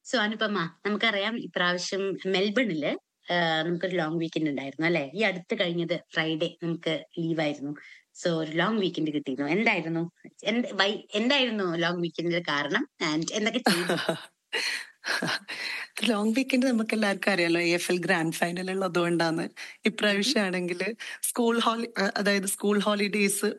So Anupama നമുക്കറിയാം ഇപ്രാവശ്യം മെൽബണില് ആഹ് നമുക്കൊരു ലോങ് വീക്കെൻഡ് ഉണ്ടായിരുന്നു അല്ലെ ഈ അടുത്ത് കഴിഞ്ഞത് ഫ്രൈഡേ നമുക്ക് ലീവായിരുന്നു സോ ഒരു ലോങ് വീക്കെൻഡ് കിട്ടിയിരുന്നു എന്തായിരുന്നു എന്ത് വൈ- എന്തായിരുന്നു ലോങ് വീക്കെൻഡിന്റെ കാരണം ആൻഡ് എന്തൊക്കെ ചെയ്തു ലോങ് വീക്കെൻഡ് നമുക്ക് എല്ലാവർക്കും അറിയാലോ A F L grand final ഉള്ളതുകൊണ്ടാണ് ഇപ്രാവശ്യം ആണെങ്കിൽ സ്കൂൾ ഹോളി അതായത് സ്കൂൾ ഹോളിഡേയ്സ്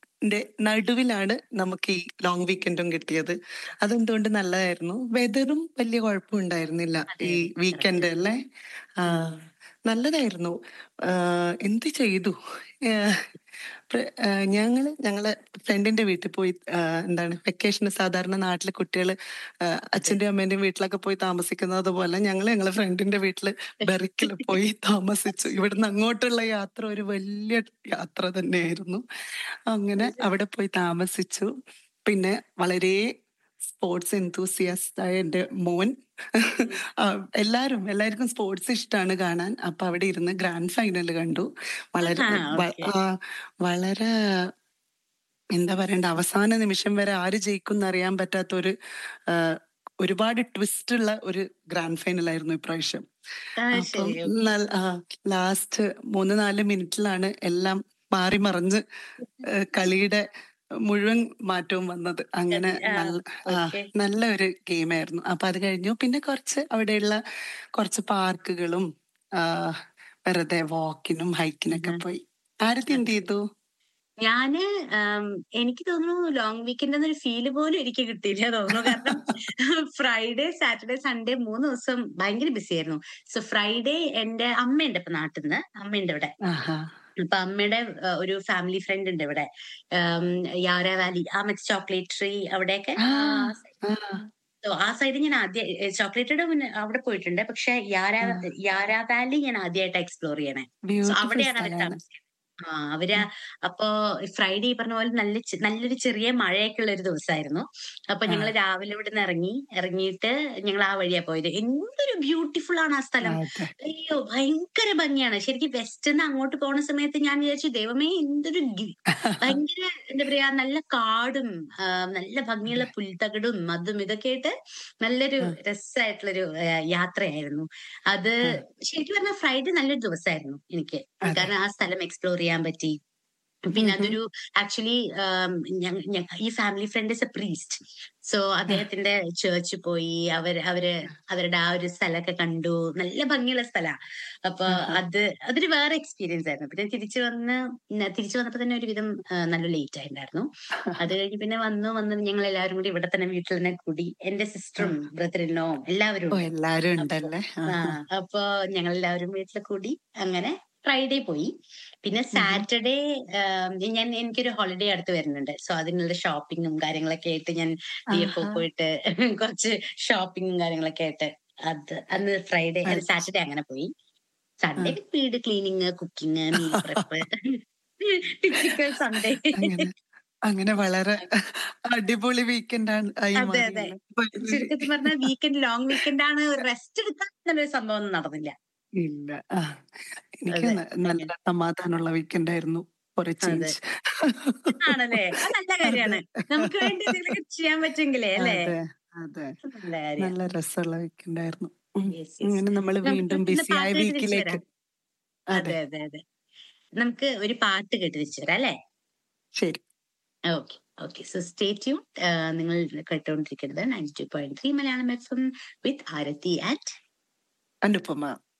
നടുവിലാണ് നമുക്ക് ഈ ലോങ് വീക്കെൻഡും കിട്ടിയത് അതെന്തുകൊണ്ട് നല്ലതായിരുന്നു വെതറും വലിയ കുഴപ്പമുണ്ടായിരുന്നില്ല അതെ, ഈ അതെ, വീക്കെൻഡ് correct. അല്ലേ ആ നല്ലതായിരുന്നു ആ, എന്ത് ചെയ്തു ആ, പ്ര- ആ, ഞങ്ങള് ഞങ്ങളെ ഫ്രണ്ടിന്റെ വീട്ടിൽ പോയി ആ, എന്താണ് വെക്കേഷന് സാധാരണ നാട്ടിലെ കുട്ടികള് ആ, അച്ഛന്റെയും അമ്മേന്റെയും വീട്ടിലൊക്കെ പോയി താമസിക്കുന്നത് പോലെ ഞങ്ങൾ ഞങ്ങളെ ഫ്രണ്ടിന്റെ വീട്ടില് ബെറിക്കിൽ പോയി താമസിച്ചു ഇവിടുന്ന് അങ്ങോട്ടുള്ള യാത്ര ഒരു വലിയ യാത്ര തന്നെയായിരുന്നു അങ്ങനെ അവിടെ പോയി താമസിച്ചു പിന്നെ വളരെ സ്പോർട്സ് എന്തൂസിയാസ്റ്റ് ആയ എന്റെ മോൻ ആ, എല്ലാരും എല്ലാവർക്കും സ്പോർട്സ് ഇഷ്ടമാണ് കാണാൻ അപ്പൊ അവിടെ ഇരുന്ന് ഗ്രാൻഡ് ഫൈനൽ കണ്ടു വളരെ ആഹാ, വ- okay. ആ, വളരെ എന്താ പറയണ്ട അവസാന നിമിഷം വരെ ആര് ജയിക്കും എന്നറിയാൻ പറ്റാത്ത ഒരു ആ, ഒരുപാട് ട്വിസ്റ്റ് ഉള്ള ഒരു ഗ്രാൻഡ് ഫൈനൽ ആയിരുന്നു ഇപ്രാവശ്യം ആ, അപ്പം ശരി ലാസ്റ്റ് മൂന്ന് നാല് മിനിറ്റിലാണ് എല്ലാം മാറി മറിഞ്ഞ് ഏഹ് കളിയുടെ മുഴുവൻ മാറ്റവും വന്നത് അങ്ങനെ ആ, നല്ല ആ okay. നല്ല ഒരു ഗെയിമായിരുന്നു അപ്പൊ അത് കഴിഞ്ഞു പിന്നെ കുറച്ച് അവിടെയുള്ള കുറച്ച് പാർക്കുകളും ആ, വെറുതെ വാക്കിനും ഹൈക്കിനൊക്കെ പോയി ആരത്തി എന്ത് ചെയ്തു ഞാന് ആം, എനിക്ക് തോന്നുന്നു ലോങ് വീക്കെൻഡ് എന്നൊരു ഫീല് പോലും എനിക്ക് കിട്ടിയില്ല തോന്നുന്നു കാരണം ഫ്രൈഡേ സാറ്റർഡേ സൺഡേ മൂന്ന് ദിവസം ഭയങ്കര ബിസി ആയിരുന്നു സോ ഫ്രൈഡേ എന്റെ അമ്മയുണ്ട് ഇപ്പൊ നാട്ടിൽ നിന്ന് അമ്മയുണ്ട് ഇവിടെ ആഹാ അപ്പൊ അമ്മയുടെ ആ, ഒരു ഫാമിലി ഫ്രണ്ട് ഉണ്ട് ഇവിടെ ആം, യാര വാലി ആ മറ്റേ ചോക്ലേറ്റ് ട്രീ അവിടെയൊക്കെ ആ, ആ ആ, So, ആ സൈഡ് ഞാൻ ആദ്യം ചോക്ലേറ്റഡ് മുന്നേ അവിടെ പോയിട്ടുണ്ട് പക്ഷെ യാര ആ. യാര വാലി ഞാൻ ആദ്യമായിട്ട് എക്സ്പ്ലോർ ചെയ്യണേ സോ ബ്യൂട്ടിഫുൾ അവിടെയാണ് അവർ സ്ഥലമാണ് താമസിക്കുന്നത് ആ അവര് അപ്പോ ഫ്രൈഡേ ഈ പറഞ്ഞ പോലെ നല്ല ചെ- നല്ലൊരു ചെറിയ മഴയൊക്കെ ഉള്ള ഒരു ദിവസമായിരുന്നു അപ്പൊ ഞങ്ങൾ ആ. രാവിലെ ഇവിടെ നിന്ന് ഇറങ്ങി ഇറങ്ങിയിട്ട് ഞങ്ങൾ ആ വഴിയാ പോയത് എന്തൊരു ബ്യൂട്ടിഫുൾ ആണ് ആ സ്ഥലം അതെ അയ്യോ ഭയങ്കര ഭംഗിയാണ് ശരിക്കും വെസ്റ്റിന്ന് അങ്ങോട്ട് പോകുന്ന സമയത്ത് ഞാൻ വിചാരിച്ചു ദൈവമേ എന്തൊരു ഗി- ഭയങ്കര എന്താ പറയാ നല്ല കാടും ആ, നല്ല ഭംഗിയുള്ള പുൽത്തകടും അതും ഇതൊക്കെ ആയിട്ട് നല്ലൊരു ആ. രസമായിട്ടുള്ളൊരു ആ, യാത്രയായിരുന്നു അത് ആ. ശരിക്കും പറഞ്ഞാൽ ഫ്രൈഡേ നല്ലൊരു ദിവസമായിരുന്നു എനിക്ക് അതെ. കാരണം ആ സ്ഥലം എക്സ്പ്ലോർ ചെയ്യാൻ പറ്റി പിന്നെ ഉം ഉം. അതൊരു ആക്ച്വലി ഈ family friend is a priest so അദ്ദേഹത്തിന്റെ ചേർച്ച് പോയി അവർ അവര് അവരുടെ ആ ഒരു സ്ഥലമൊക്കെ കണ്ടു നല്ല ഭംഗിയുള്ള സ്ഥലമാണ് അപ്പൊ ആഹാ. അത് അതൊരു വേറെ എക്സ്പീരിയൻസ് ആയിരുന്നു പിന്നെ തിരിച്ചു വന്ന് ന- തിരിച്ചു വന്നപ്പോ തന്നെ ഒരുവിധം ആ, നല്ല ലേറ്റ് ആയിട്ടുണ്ടായിരുന്നു അത് കഴിഞ്ഞ് പിന്നെ വന്നു വന്ന് ഞങ്ങൾ എല്ലാവരും കൂടി ഇവിടെ തന്നെ വീട്ടിൽ തന്നെ കൂടി എന്റെ സിസ്റ്ററും ബ്രദറിനോവും എല്ലാവരും ഓ ഉണ്ട് എല്ലാരും അപ്പൊ ഉണ്ടല്ലേ ആ ആഹാ. അപ്പൊ ഞങ്ങൾ എല്ലാവരും വീട്ടിൽ കൂടി അങ്ങനെ ഫ്രൈഡേ പോയി പിന്നെ ഉം ഉം. സാറ്റർഡേ ഞാൻ എനിക്കൊരു ഹോളിഡേ അടുത്ത് വരുന്നുണ്ട് സോ അതിനുള്ള ഷോപ്പിങ്ങും കാര്യങ്ങളൊക്കെ ആയിട്ട് ഞാൻ ഡി എഫ് ഒ ആഹാ. പോയിട്ട് കുറച്ച് ഷോപ്പിങ്ങും കാര്യങ്ങളൊക്കെ ആയിട്ട് അത് അന്ന് ഫ്രൈഡേ അത് അത് സാറ്റർഡേ അങ്ങനെ പോയി സൺഡേ ആ. വീട് cleaning cooking meal prep typical Sunday അങ്ങനെ അങ്ങനെ വളരെ അടിപൊളി വീക്കെൻഡ് ആണ് ആയി അതെ അതെ മാറിയല്ലേ ഫൈനലി ചുരുക്കത്തിൽ പറഞ്ഞാൽ വീക്കെൻഡ് ലോങ് വീക്കെൻഡ് ആണ് റെസ്റ്റ് എടുക്കാൻ എന്നൊരു സംഭവം ഒന്നും നടന്നില്ല ഇല്ല ആ എനിക്ക് അതെ ന- നല്ല അങ്ങനെ സമാധാനമുള്ള വീക്കെൻഡ് ആയിരുന്നു ഫോർ എ അതെ ചേഞ്ച് ആണല്ലേ അത് നല്ല അതെ കാര്യമാണ് നമുക്ക് വേണ്ടി എന്തെങ്കിലുമൊക്കെ ചെയ്യാൻ പറ്റുമെങ്കിലേ അല്ലേ അതെ അതെ അത് നല്ല കാര്യമാണ് നല്ല രസമുള്ള വീക്കെൻഡ് ആയിരുന്നു ഉം. യെസ് യെസ് ഇങ്ങനെ നമ്മൾ നമുക്ക് വീണ്ടും ഇന്ന് ബിസിയായ പാട്ട് കേട്ട് തിരിച്ചു വീക്കിലേക്ക് വരാം അതെ അതെ അതെ അതെ നമുക്ക് ഒരു പാട്ട് കേട്ട് തിരിച്ചു വരാം അല്ലേ ശരി okay okay so stay tune നിങ്ങൾ കേട്ടുകൊണ്ടിരിക്കുന്നത് ninety two point three Malayalam FM with Aarathi at ആറ്റ് അനുപമ